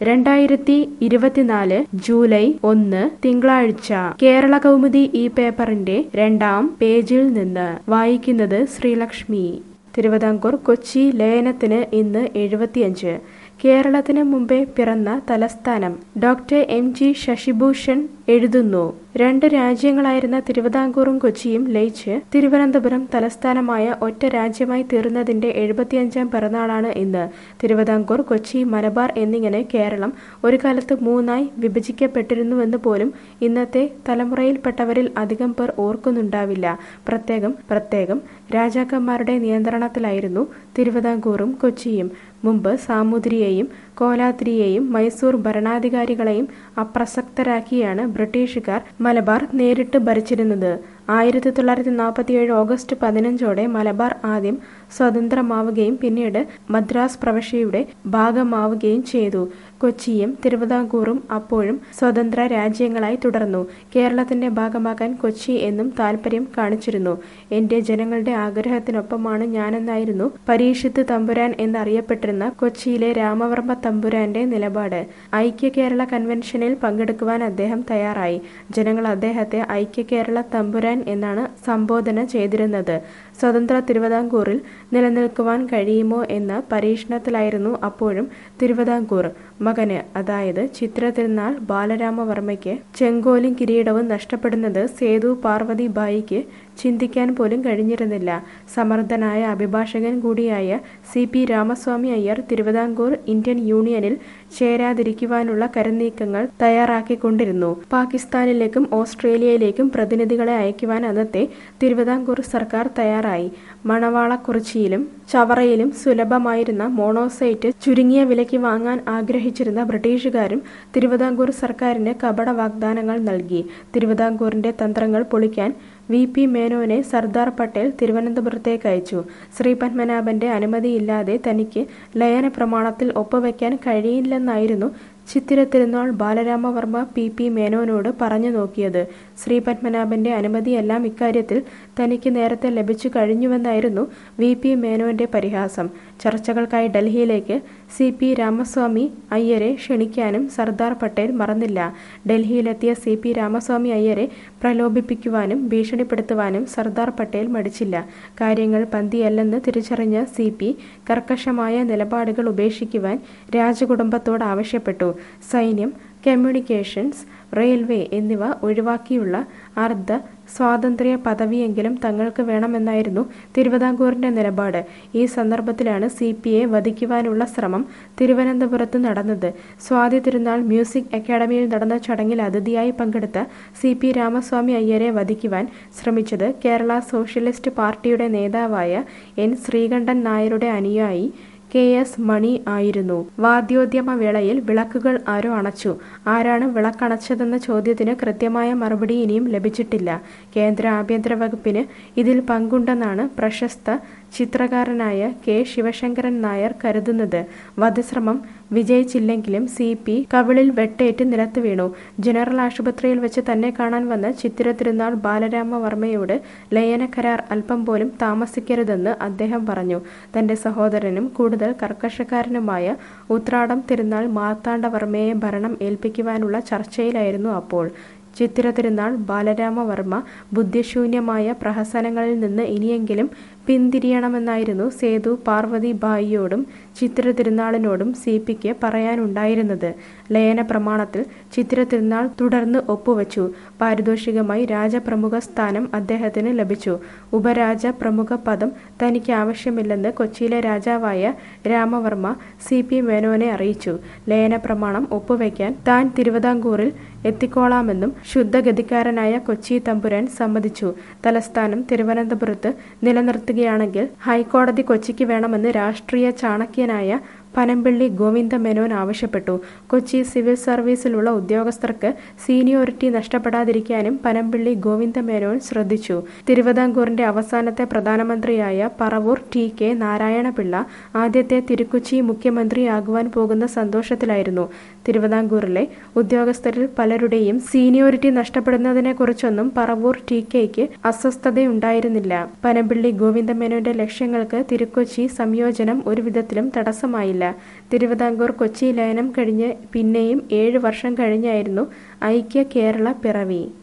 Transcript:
രണ്ടായിരത്തി ഇരുപത്തിനാല് ജൂലൈ ഒന്ന് തിങ്കളാഴ്ച കേരള കൗമുദി ഈ പേപ്പറിന്റെ രണ്ടാം പേജിൽ നിന്ന് വായിക്കുന്നത് ശ്രീലക്ഷ്മി തിരുവിതാംകൂർ കൊച്ചി ലയനത്തിന് ഇന്ന് എഴുപത്തിയഞ്ച് കേരളത്തിന് മുമ്പേ പിറന്ന തലസ്ഥാനം ഡോക്ടർ എം ജി ശശിഭൂഷൺ എഴുതുന്നു രണ്ട് രാജ്യങ്ങളായിരുന്ന തിരുവിതാംകൂറും കൊച്ചിയും ലയിച്ച് തിരുവനന്തപുരം തലസ്ഥാനമായ ഒറ്റ രാജ്യമായി തീർന്നതിന്റെ എഴുപത്തിയഞ്ചാം പിറന്നാളാണ് ഇന്ന് തിരുവിതാംകൂർ കൊച്ചി മലബാർ എന്നിങ്ങനെ കേരളം ഒരു കാലത്ത് മൂന്നായി വിഭജിക്കപ്പെട്ടിരുന്നുവെന്ന് പോലും ഇന്നത്തെ തലമുറയിൽപ്പെട്ടവരിൽ അധികം പേർ ഓർക്കുന്നുണ്ടാവില്ല പ്രത്യേകം പ്രത്യേകം രാജാക്കന്മാരുടെ നിയന്ത്രണത്തിലായിരുന്നു തിരുവിതാംകൂറും കൊച്ചിയും മുമ്പ് സാമൂതിരിയെയും കോലാത്തിരിയെയും മൈസൂർ ഭരണാധികാരികളെയും അപ്രസക്തരാക്കിയാണ് ബ്രിട്ടീഷുകാർ മലബാർ നേരിട്ട് ഭരിച്ചിരുന്നത് ആയിരത്തി തൊള്ളായിരത്തി നാൽപ്പത്തിയേഴ് ഓഗസ്റ്റ് പതിനഞ്ചോടെ മലബാർ ആദ്യം സ്വതന്ത്രമാവുകയും പിന്നീട് മദ്രാസ് പ്രവിശ്യയുടെ ഭാഗമാവുകയും ചെയ്തു കൊച്ചിയും തിരുവിതാംകൂറും അപ്പോഴും സ്വതന്ത്ര രാജ്യങ്ങളായി തുടർന്നു കേരളത്തിന്റെ ഭാഗമാക്കാൻ കൊച്ചി എന്നും താൽപര്യം കാണിച്ചിരുന്നു എന്റെ ജനങ്ങളുടെ ആഗ്രഹത്തിനൊപ്പമാണ് ഞാനെന്നായിരുന്നു പരീക്ഷിത്ത് തമ്പുരാൻ എന്നറിയപ്പെട്ടിരുന്ന കൊച്ചിയിലെ രാമവർമ്മ തമ്പുരാന്റെ നിലപാട് ഐക്യ കേരള കൺവെൻഷനിൽ പങ്കെടുക്കുവാൻ അദ്ദേഹം തയ്യാറായി ജനങ്ങൾ അദ്ദേഹത്തെ ഐക്യ കേരള തമ്പുരാൻ എന്നാണ് സംബോധന ചെയ്തിരുന്നത് സ്വതന്ത്ര തിരുവിതാംകൂറിൽ നിലനിൽക്കുവാൻ കഴിയുമോ എന്ന പരീക്ഷണത്തിലായിരുന്നു അപ്പോഴും തിരുവിതാംകൂർ മകന് അതായത് ചിത്ര തിരുനാൾ ബാലരാമവർമ്മയ്ക്ക് ചെങ്കോലും കിരീടവും നഷ്ടപ്പെടുന്നത് സേതു പാർവതി ബായിക്ക് ചിന്തിക്കാൻ പോലും കഴിഞ്ഞിരുന്നില്ല സമർത്ഥനായ അഭിഭാഷകൻ കൂടിയായ C P Ramaswami Iyer Thiruvithamkoor Indian യൂണിയനിൽ ചേരാതിരിക്കുവാനുള്ള കരുനീക്കങ്ങൾ തയ്യാറാക്കിക്കൊണ്ടിരുന്നു പാകിസ്ഥാനിലേക്കും ഓസ്ട്രേലിയയിലേക്കും പ്രതിനിധികളെ അയക്കുവാൻ അന്നത്തെ തിരുവിതാംകൂർ സർക്കാർ തയ്യാറായി മണവാളക്കുറിച്ചിയിലും ചവറയിലും സുലഭമായിരുന്ന മോണോസൈറ്റ് ചുരുങ്ങിയ വിലയ്ക്ക് വാങ്ങാൻ ആഗ്രഹിച്ചിരുന്ന ബ്രിട്ടീഷുകാരും തിരുവിതാംകൂർ സർക്കാരിന് കപട വാഗ്ദാനങ്ങൾ നൽകി തിരുവിതാംകൂറിന്റെ തന്ത്രങ്ങൾ പൊളിക്കാൻ വി പി മേനോനെ സർദാർ പട്ടേൽ തിരുവനന്തപുരത്തേക്ക് അയച്ചു ശ്രീ പത്മനാഭന്റെ അനുമതിയില്ലാതെ തനിക്ക് ലയന പ്രമാണത്തിൽ ഒപ്പുവെക്കാൻ കഴിയില്ലെന്നായിരുന്നു ചിത്തിര തിരുനാൾ ബാലരാമവർമ്മ പി പി മേനോനോട് പറഞ്ഞു നോക്കിയത് ശ്രീ പത്മനാഭന്റെ അനുമതിയെല്ലാം ഇക്കാര്യത്തിൽ തനിക്ക് നേരത്തെ ലഭിച്ചു കഴിഞ്ഞുവെന്നായിരുന്നു വി പി മേനോന്റെ പരിഹാസം ചർച്ചകൾക്കായി ഡൽഹിയിലേക്ക് സി പി രാമസ്വാമി അയ്യരെ ക്ഷണിക്കാനും സർദാർ പട്ടേൽ മറന്നില്ല ഡൽഹിയിലെത്തിയ സി പി രാമസ്വാമി അയ്യരെ പ്രലോഭിപ്പിക്കുവാനും ഭീഷണിപ്പെടുത്തുവാനും സർദാർ പട്ടേൽ മടിച്ചില്ല കാര്യങ്ങൾ പന്തിയല്ലെന്ന് തിരിച്ചറിഞ്ഞ സി പി കർക്കശമായ നിലപാടുകൾ ഉപേക്ഷിക്കുവാൻ രാജകുടുംബത്തോട് ആവശ്യപ്പെട്ടു സൈന്യം കമ്മ്യൂണിക്കേഷൻസ് റെയിൽവേ എന്നിവ ഒഴിവാക്കിയുള്ള അർദ്ധ സ്വാതന്ത്ര്യ പദവിയെങ്കിലും തങ്ങൾക്ക് വേണമെന്നായിരുന്നു തിരുവിതാംകൂറിന്റെ നിലപാട് ഈ സന്ദർഭത്തിലാണ് സി പി എ വധിക്കുവാനുള്ള ശ്രമം തിരുവനന്തപുരത്ത് നടന്നത് സ്വാതി തിരുനാൾ മ്യൂസിക് അക്കാദമിയിൽ നടന്ന ചടങ്ങിൽ അതിഥിയായി പങ്കെടുത്ത സി പി രാമസ്വാമി അയ്യരെ വധിക്കുവാൻ ശ്രമിച്ചത് കേരള സോഷ്യലിസ്റ്റ് പാർട്ടിയുടെ നേതാവായ എൻ ശ്രീകണ്ഠൻ നായരുടെ അനുയായി കെ എസ് മണി ആയിരുന്നു വാദ്യോദ്യമ വേളയിൽ വിളക്കുകൾ ആരോ അണച്ചു ആരാണ് വിളക്കണച്ചതെന്ന ചോദ്യത്തിന് കൃത്യമായ മറുപടി ഇനിയും ലഭിച്ചിട്ടില്ല കേന്ദ്ര ആഭ്യന്തര വകുപ്പിന് ഇതിൽ പങ്കുണ്ടെന്നാണ് പ്രശസ്ത ചിത്രകാരനായ കെ ശിവശങ്കരൻ നായർ കരുതുന്നത് വധശ്രമം വിജയിച്ചില്ലെങ്കിലും സി പി കവിളിൽ വെട്ടേറ്റ് നിലത്ത് വീണു ജനറൽ ആശുപത്രിയിൽ വെച്ച് തന്നെ കാണാൻ വന്ന ചിത്തിര തിരുനാൾ ബാലരാമവർമ്മയോട് ലയന കരാർ അല്പം പോലും താമസിക്കരുതെന്ന് അദ്ദേഹം പറഞ്ഞു തന്റെ സഹോദരനും കൂടുതൽ കർക്കശക്കാരനുമായ ഉത്രാടം തിരുനാൾ മാർത്താണ്ഡവർമ്മയെ ഭരണം ഏൽപ്പിക്കുവാനുള്ള ചർച്ചയിലായിരുന്നു അപ്പോൾ ചിത്തിര തിരുനാൾ ബാലരാമവർമ്മ ബുദ്ധിശൂന്യമായ പ്രഹസനങ്ങളിൽ നിന്ന് ഇനിയെങ്കിലും പിന്തിരിയണമെന്നായിരുന്നു സേതു പാർവതി ബായിയോടും ചിത്തിര തിരുനാളിനോടും സി പിക്ക് പറയാനുണ്ടായിരുന്നത് ലയന പ്രമാണത്തിൽ ചിത്തിര തിരുനാൾ തുടർന്ന് ഒപ്പുവച്ചു പാരിതോഷികമായി രാജപ്രമുഖ സ്ഥാനം അദ്ദേഹത്തിന് ലഭിച്ചു ഉപരാജ പ്രമുഖ പദം തനിക്ക് ആവശ്യമില്ലെന്ന് കൊച്ചിയിലെ രാജാവായ രാമവർമ്മ സി പി മേനോനെ അറിയിച്ചു ലയന പ്രമാണം ഒപ്പുവെക്കാൻ താൻ തിരുവിതാംകൂറിൽ എത്തിക്കോളാമെന്നും ശുദ്ധഗതിക്കാരനായ കൊച്ചി തമ്പുരാൻ സമ്മതിച്ചു തലസ്ഥാനം തിരുവനന്തപുരത്ത് നിലനിർത്തുകയാണെങ്കിൽ ഹൈക്കോടതി കൊച്ചിക്ക് വേണമെന്ന് രാഷ്ട്രീയ ചാണക്യനായ പനമ്പിള്ളി ഗോവിന്ദ മേനോൻ ആവശ്യപ്പെട്ടു കൊച്ചി സിവിൽ സർവീസിലുള്ള ഉദ്യോഗസ്ഥർക്ക് സീനിയോറിറ്റി നഷ്ടപ്പെടാതിരിക്കാനും പനമ്പിള്ളി ഗോവിന്ദ മേനോൻ ശ്രദ്ധിച്ചു തിരുവിതാംകൂറിന്റെ അവസാനത്തെ പ്രധാനമന്ത്രിയായ പറവൂർ ടി കെ നാരായണപിള്ള ആദ്യത്തെ തിരുക്കൊച്ചി മുഖ്യമന്ത്രിയാകുവാൻ പോകുന്ന സന്തോഷത്തിലായിരുന്നു തിരുവിതാംകൂറിലെ ഉദ്യോഗസ്ഥരിൽ പലരുടെയും സീനിയോറിറ്റി നഷ്ടപ്പെടുന്നതിനെക്കുറിച്ചൊന്നും പറവൂർ ടി കെയ്ക്ക് അസ്വസ്ഥതയുണ്ടായിരുന്നില്ല പനമ്പിള്ളി ഗോവിന്ദ മേനോന്റെ ലക്ഷ്യങ്ങൾക്ക് തിരുക്കൊച്ചി സംയോജനം ഒരു വിധത്തിലും തടസ്സമായില്ല സാധിച്ചില്ല തിരുവിതാംകൂർ കൊച്ചി ലയനം കഴിഞ്ഞ് പിന്നെയും ഏഴ് വർഷം കഴിഞ്ഞായിരുന്നു ഐക്യ കേരള പിറവി